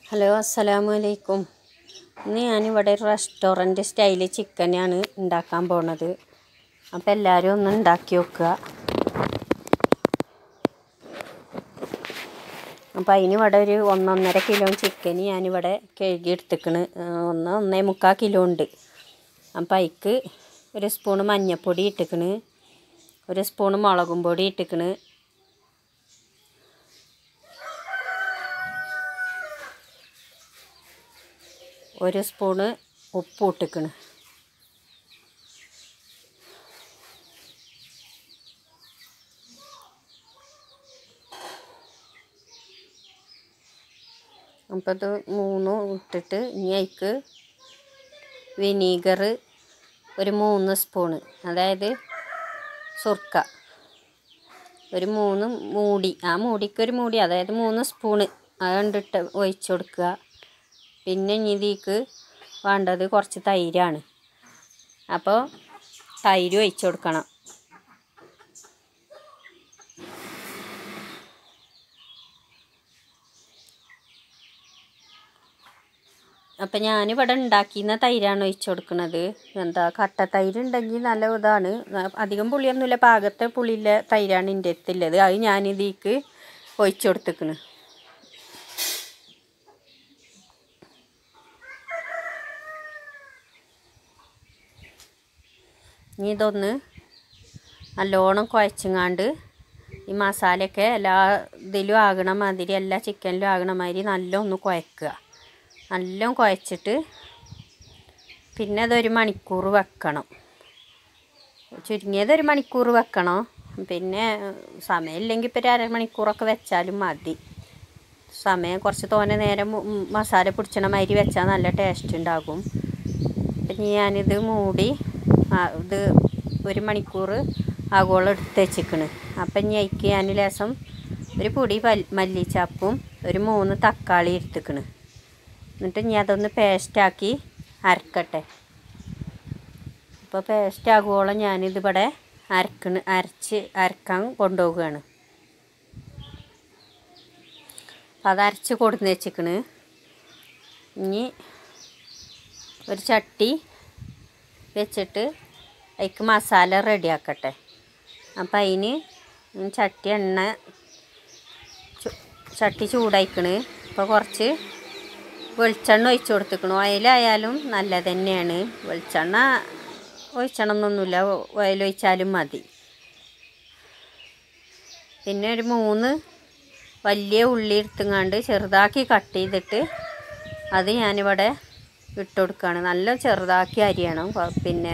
hello അസ്സലാമു അലൈക്കും ഇന്ന് ഞാനിവിടെ ഒരു റെസ്റ്റോറൻറ്റ് സ്റ്റൈല് ചിക്കനാണ് ഉണ്ടാക്കാൻ പോണത് അപ്പോൾ എല്ലാവരും ഒന്ന് ഉണ്ടാക്കി നോക്കുക അപ്പോൾ അതിന് ഇവിടെ ഒരു ഒന്നൊന്നര കിലോ ചിക്കൻ ഞാനിവിടെ കഴുകി എടുത്തിക്കണ് ഒന്ന് ഒന്നേ മുക്കാൽ കിലോ ഉണ്ട് അപ്പോൾ അതിക്ക് ഒരു സ്പൂണ് മഞ്ഞൾപ്പൊടി ഇട്ടിക്കണ് ഒരു സ്പൂണ് മുളകും പൊടി ഇട്ടിക്കണ് ഒരു സ്പൂണ് ഉപ്പ് ഇട്ടിക്കണ് അപ്പോൾ ഇത് മൂന്നും ഇട്ടിട്ട് ഇനി അതിക്ക് വിനീഗർ ഒരു മൂന്ന് സ്പൂണ് അതായത് സുർക്ക ഒരു മൂന്ന് മൂടി ആ മൂടിക്ക് ഒരു മൂടി അതായത് മൂന്ന് സ്പൂണ് അത് കണ്ടിട്ട് ഒഴിച്ചു കൊടുക്കുക പിന്നെ ഇനി ഇതിക്ക് വേണ്ടത് കുറച്ച് തൈരാണ് അപ്പോൾ തൈര് ഒഴിച്ചു കൊടുക്കണം അപ്പം ഞാനിവിടെ ഉണ്ടാക്കിയിരുന്ന തൈരാണ് ഒഴിച്ചു കൊടുക്കുന്നത് എന്താ കട്ട തൈര് ഉണ്ടെങ്കിൽ നല്ല ഇതാണ് അധികം പുളിയൊന്നുമില്ല പാകത്തെ പുളിയില്ല തൈരാണ് എൻ്റെ അടുത്തുള്ളത് അത് ഞാനിതിക്ക് ഒഴിച്ചു കൊടുത്തേക്കണ് ഇനി ഇതൊന്ന് നല്ലോണം കുഴച്ചങ്ങാണ്ട് ഈ മസാലയൊക്കെ എല്ലാ ഇതിലും ആകണ മാതിരി എല്ലാ ചിക്കനിലും ആകണ മാതിരി നല്ല ഒന്ന് കുഴക്കുക നല്ല കുഴച്ചിട്ട് പിന്നെ അതൊരു മണിക്കൂർ വെക്കണം ചുരുങ്ങിയത് ഒരു മണിക്കൂർ വെക്കണം പിന്നെ സമയമില്ലെങ്കിൽ ഇപ്പോൾ ഒരു അരമണിക്കൂറൊക്കെ വെച്ചാലും മതി സമയം കുറച്ച് തോനെ നേരം മസാല പിടിച്ചണ മാതിരി വെച്ചാൽ നല്ല ടേസ്റ്റ് ഉണ്ടാകും അപ്പം ഞാനിത് മൂടി ഇത് ഒരു മണിക്കൂർ ആഗോളം എടുത്ത് വെച്ചിക്കണ് അപ്പം ഇനി അതിക്ക് ഞാൻ ലേസം ഒരു പൊടി മല്ലിച്ചപ്പും ഒരു മൂന്ന് തക്കാളി എടുത്തുക്കണ് എന്നിട്ട് ഇനി അതൊന്ന് പേസ്റ്റാക്കി അരക്കട്ടെ അപ്പോൾ പേസ്റ്റ് ആകുവോളം ഞാനിതിവിടെ അരക്കണ് അരച്ച് അരക്കാൻ കൊണ്ടുപോവുകയാണ് അപ്പോൾ അത് അരച്ച് കൊടുന്ന് വെച്ചിക്കണ് ഇനി ഒരു ചട്ടി വെച്ചിട്ട് അതിക്ക് മസാല റെഡിയാക്കട്ടെ അപ്പം അതിന് ചട്ടി എണ്ണ ചട്ടി ചൂടായിക്കണ് അപ്പോൾ കുറച്ച് വെളിച്ചെണ്ണ ഒഴിച്ച് കൊടുത്തിക്കണു ഓയിലായാലും നല്ലത് തന്നെയാണ് വെളിച്ചെണ്ണ ഒഴിച്ചണമെന്നൊന്നുമില്ല ഓയിൽ ഒഴിച്ചാലും മതി പിന്നെ ഒരു മൂന്ന് വലിയ ഉള്ളി എടുത്തുങ്ങാണ്ട് ചെറുതാക്കി കട്ട് ചെയ്തിട്ട് അത് ഞാനിവിടെ ഇട്ട് കൊടുക്കുകയാണ് നല്ല ചെറുതാക്കി അരിയണം പിന്നെ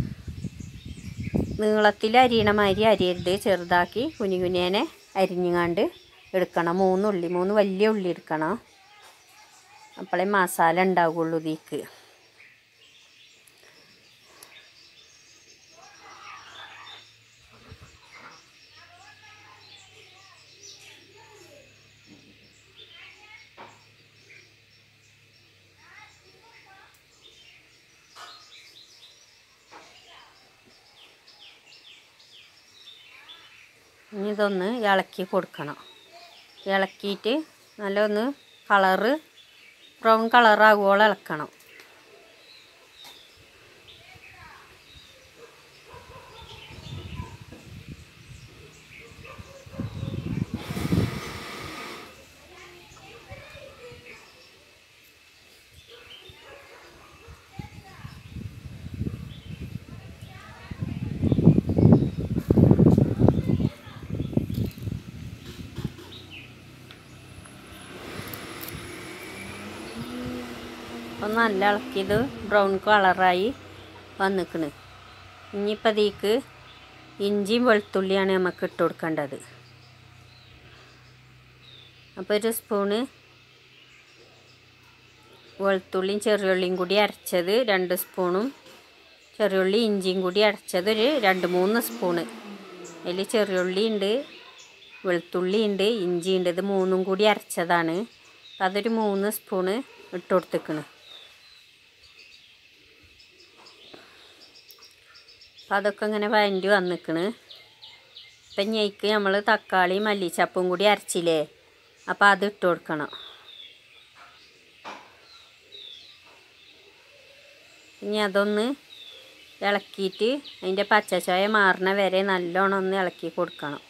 നീളത്തിൽ അരിയണ മാതിരി അരിയരുത് ചെറുതാക്കി കുഞ്ഞു കുഞ്ഞേനെ അരിഞ്ഞുങ്ങാണ്ട് എടുക്കണം മൂന്ന് ഉള്ളി മൂന്ന് വലിയ ഉള്ളി എടുക്കണം അപ്പോഴേ മസാല ഉണ്ടാവുള്ളൂ ഇതിക്ക് ഇനി ഇതൊന്ന് ഇളക്കി കൊടുക്കണം ഇളക്കിയിട്ട് നല്ല ഒന്ന് കളറ് ബ്രൗൺ കളറാകുവോളം ഇളക്കണം അപ്പം നല്ല ഇളക്കിയത് ബ്രൗൺ കളറായി വന്നിക്കണ് ഇനിയിപ്പോൾ അതിക്ക് ഇഞ്ചിയും വെളുത്തുള്ളിയാണ് നമുക്ക് ഇട്ട് കൊടുക്കേണ്ടത് അപ്പോൾ ഒരു സ്പൂണ് വെളുത്തുള്ളിയും ചെറിയുള്ളിയും കൂടി അരച്ചത് രണ്ട് സ്പൂണും ചെറിയുള്ളി ഇഞ്ചിയും കൂടി അരച്ചത് ഒരു രണ്ട് മൂന്ന് സ്പൂണ് അതിൽ ചെറിയുള്ളി ഉണ്ട് വെളുത്തുള്ളി ഉണ്ട് ഇഞ്ചി ഉണ്ട് ഇത് മൂന്നും കൂടി അരച്ചതാണ് അതൊരു മൂന്ന് സ്പൂണ് ഇട്ട് കൊടുത്തേക്കണ് അപ്പം അതൊക്കെ ഇങ്ങനെ വഴണ്ടി വന്നിക്കണ് അപ്പം ഞയ്ക്ക് നമ്മൾ തക്കാളി മല്ലിച്ചപ്പും കൂടി അരച്ചില്ലേ അപ്പോൾ അത് ഇട്ട് കൊടുക്കണം ഇനി അതൊന്ന് ഇളക്കിയിട്ട് അതിൻ്റെ പച്ചച്ചോയ മാറണ വരെ നല്ലോണം ഒന്ന് ഇളക്കി കൊടുക്കണം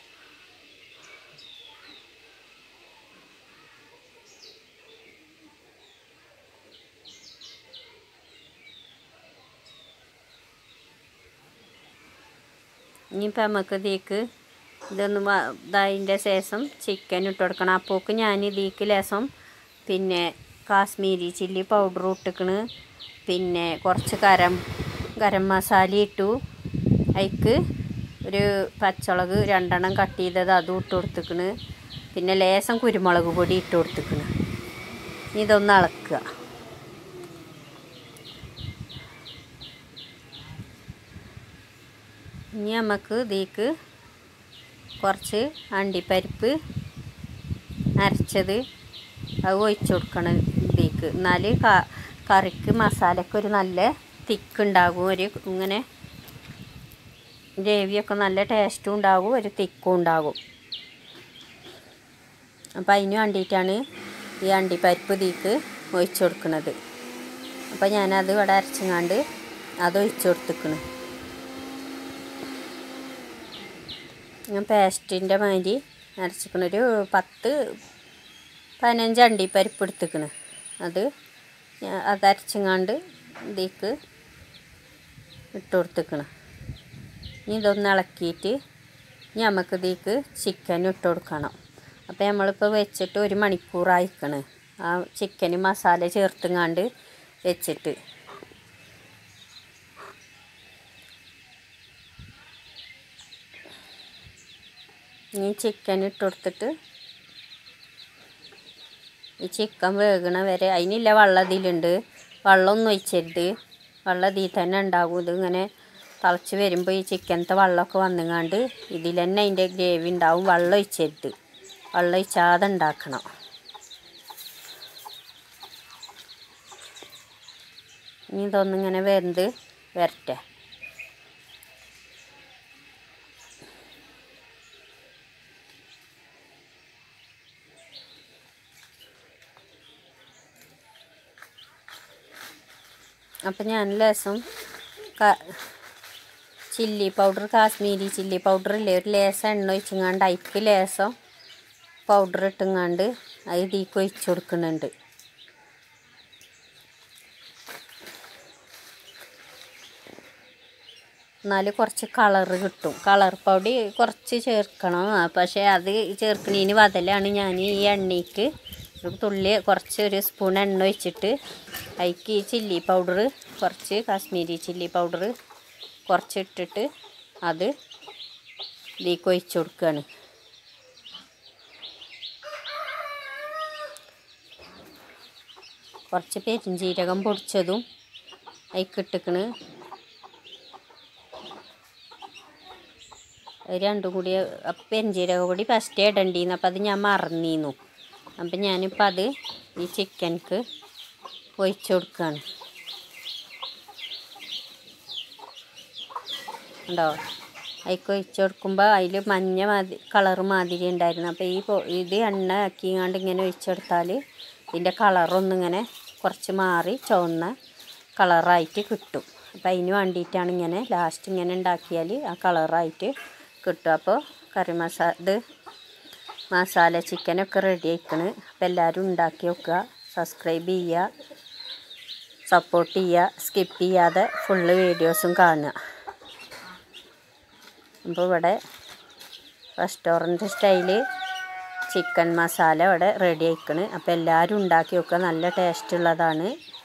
ഇനിയിപ്പോൾ നമുക്ക് ഇതിലേക്ക് ഇതൊന്ന് വ- ഇതായതിൻ്റെ ശേഷം ചിക്കൻ ഇട്ട് കൊടുക്കണം അപ്പോക്ക് ഞാൻ ഇതിലേക്ക് ലേശം പിന്നെ കാശ്മീരി ചില്ലി പൗഡർ ഇട്ടിക്കണ് പിന്നെ കുറച്ച് ഗരം ഗരം മസാല ഇട്ടു അതിക്ക് ഒരു പച്ചമുളക് രണ്ടെണ്ണം കട്ട് ചെയ്തത് അതും ഇട്ട് കൊടുത്തിക്കണ് പിന്നെ ലേശം കുരുമുളക് പൊടി ഇട്ട് കൊടുത്തിക്കണ് ഇനി ഇതൊന്ന് ഇളക്കുക ഇനി നമുക്ക് ഇതിലേക്ക് കുറച്ച് അണ്ടിപ്പരിപ്പ് അരച്ചത് അത് ഒഴിച്ച് കൊടുക്കണം ഇതിലേക്ക് എന്നാൽ കറിക്ക് മസാലയ്ക്ക് ഒരു നല്ല തിക്ക് ഉണ്ടാകും ഒരു ഇങ്ങനെ ഗ്രേവിയൊക്കെ നല്ല ടേസ്റ്റും ഉണ്ടാകും ഒരു തിക്കും ഉണ്ടാകും അപ്പോൾ അതിന് വേണ്ടിയിട്ടാണ് ഈ അണ്ടിപ്പരിപ്പ് ഇതിലേക്ക് ഒഴിച്ച് കൊടുക്കുന്നത് അപ്പോൾ ഞാനത് ഇവിടെ അരച്ചങ്ങാണ്ട് അത് ഒഴിച്ച് കൊടുത്തിക്കണ് ഞാൻ പേസ്റ്റിൻ്റെ മാതിരി അരച്ചിക്കണ ഒരു പത്ത് പതിനഞ്ച് അണ്ടിപ്പരിപ്പ് എടുത്തിക്കണ് അത് ഞാ- അത് അരച്ചങ്ങാണ്ട് ഇതിലേക്ക് ഇട്ട് കൊടുത്തിക്കണ് ഇനി ഇതൊന്ന് ഇളക്കിയിട്ട് ഇനി നമുക്ക് ഇതിലേക്ക് ചിക്കൻ ഇട്ട് കൊടുക്കണം അപ്പോൾ നമ്മളിപ്പോൾ വെച്ചിട്ട് ഒരു മണിക്കൂറായിക്കണ് ആ ചിക്കന് മസാല ചേർത്തുങ്ങാണ്ട് വെച്ചിട്ട് ഇനി ചിക്കൻ ഇട്ട് കൊടുത്തിട്ട് ഈ ചിക്കൻ വേകണ വരെ അതിനില്ല വെള്ളം ഇതിലുണ്ട് വെള്ളമൊന്നും ഒഴിച്ചരുത് വെള്ളം ഇതിൽ തന്നെ ഉണ്ടാകും ഇതിങ്ങനെ തിളച്ച് വരുമ്പോൾ ഈ ചിക്കനത്തെ വെള്ളമൊക്കെ വന്നുങ്ങാണ്ട് ഇതിൽ തന്നെ അതിൻ്റെ ഗ്രേവി ഉണ്ടാവും വെള്ളം ഒഴിച്ചരുത് വെള്ളം ഒഴിച്ചാതെ ഉണ്ടാക്കണം ഇനി ഇതൊന്നിങ്ങനെ വെന്ത് വരട്ടെ അപ്പം ഞാൻ ലേസം ക chilli powder Kashmiri chilli powder ഇല്ലേ ഒരു ലേസം എണ്ണ ഒഴിച്ചങ്ങാണ്ട് അതിക്ക് ലേസം പൗഡർ ഇട്ടുങ്ങാണ്ട് അത് ഇതിക്ക് ഒഴിച്ച് കൊടുക്കുന്നുണ്ട് എന്നാൽ കുറച്ച് കളറ് കിട്ടും കളർ പൊടി കുറച്ച് ചേർക്കണം ആ, പക്ഷേ അത് ചേർക്കണതിന് ബദലാണ് ഞാൻ ഈ എണ്ണയ്ക്ക് ഒരു തുള്ളി കുറച്ച് ഒരു സ്പൂൺ എണ്ണ ഒഴിച്ചിട്ട് അതിക്ക് ഈ ചില്ലി പൗഡർ കുറച്ച് കാശ്മീരി ചില്ലി പൗഡർ കുറച്ച് ഇട്ടിട്ട് അത് ഇതിലേക്ക് ഒഴിച്ച് കൊടുക്കുകയാണ് കുറച്ച് പെരിഞ്ജീരകം പൊടിച്ചതും അതിക്കിട്ടിക്കണ് അത് രണ്ടും കൂടി അപ്പം പെരിഞ്ജീരകം കൂടി ഫസ്റ്റ് ഇടണ്ടീന്ന് അപ്പം അത് ഞാൻ മറന്നീന്നു അപ്പം ഞാനിപ്പോൾ അത് ഈ ചിക്കൻക്ക് ഒഴിച്ച് കൊടുക്കുകയാണ് ഉണ്ടോ അതിക്ക് ഒഴിച്ച് കൊടുക്കുമ്പോൾ അതിൽ മഞ്ഞ മാതിരി കളറ് മാതിരി ഉണ്ടായിരുന്നു അപ്പോൾ ഈ പൊ- ഇത് എണ്ണ ആക്കിങ്ങാണ്ട് ഇങ്ങനെ ഒഴിച്ചെടുത്താൽ ഇതിൻ്റെ കളറൊന്നിങ്ങനെ കുറച്ച് മാറി ചുവന്ന കളറായിട്ട് കിട്ടും അപ്പം അതിന് വേണ്ടിയിട്ടാണ് ഇങ്ങനെ ലാസ്റ്റ് ഇങ്ങനെ ഉണ്ടാക്കിയാൽ ആ കളറായിട്ട് കിട്ടും അപ്പോൾ കറി മസാ ഇത് മസാല ചിക്കനൊക്കെ റെഡി ആയിക്കണ് അപ്പോൾ എല്ലാവരും ഉണ്ടാക്കി വെക്കുക സബ്സ്ക്രൈബ് ചെയ്യുക സപ്പോർട്ട് ചെയ്യുക സ്കിപ്പ് ചെയ്യാതെ ഫുള്ള് വീഡിയോസും കാണുക അപ്പോൾ ഇവിടെ റെസ്റ്റോറൻറ്റ് സ്റ്റൈല് ചിക്കൻ മസാല ഇവിടെ റെഡി ആയിക്കണ് അപ്പോൾ എല്ലാവരും ഉണ്ടാക്കി വെക്കുക നല്ല ടേസ്റ്റ് ഉള്ളതാണ്